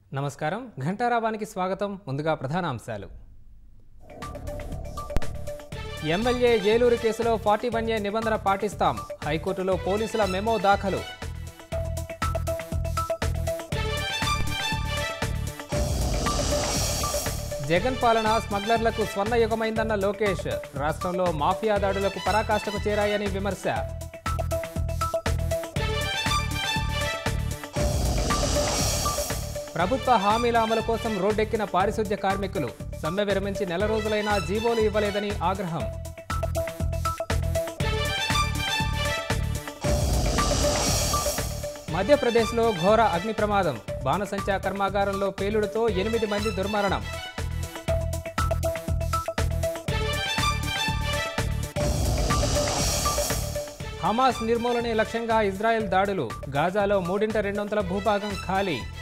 నమస్కారం ఘంటారావానికి స్వాగతం ముందుగా ప్రధాన అంశాలు ఎమ్మెల్యే ఏలూరు కేసులో ఫార్టీ వన్ ఏ నిబంధన పాటిస్తాం హైకోర్టులో పోలీసుల మెమో దాఖలు జగన్ పాలన స్మగ్లర్లకు స్వర్ణయుగమైందన్న లోకేష్ రాష్ట్రంలో మాఫియా దాడులకు పరాకాష్ఠకు చేరాయని విమర్శ ప్రభుత్వ హామీల అమలు కోసం రోడ్డెక్కిన పారిశుద్ధ్య కార్మికులు సమ్మె విరమించి నెల రోజులైనా జీవోలు ఇవ్వలేదని ఆగ్రహం మధ్యప్రదేశ్లో ఘోర అగ్ని ప్రమాదం బాణసంచా కర్మాగారంలో పేలుడుతో ఎనిమిది మంది దుర్మరణం హమాస్ నిర్మూలనే లక్ష్యంగా ఇజ్రాయెల్ దాడులు గాజాలో మూడింట రెండొంతుల భూభాగం ఖాళీ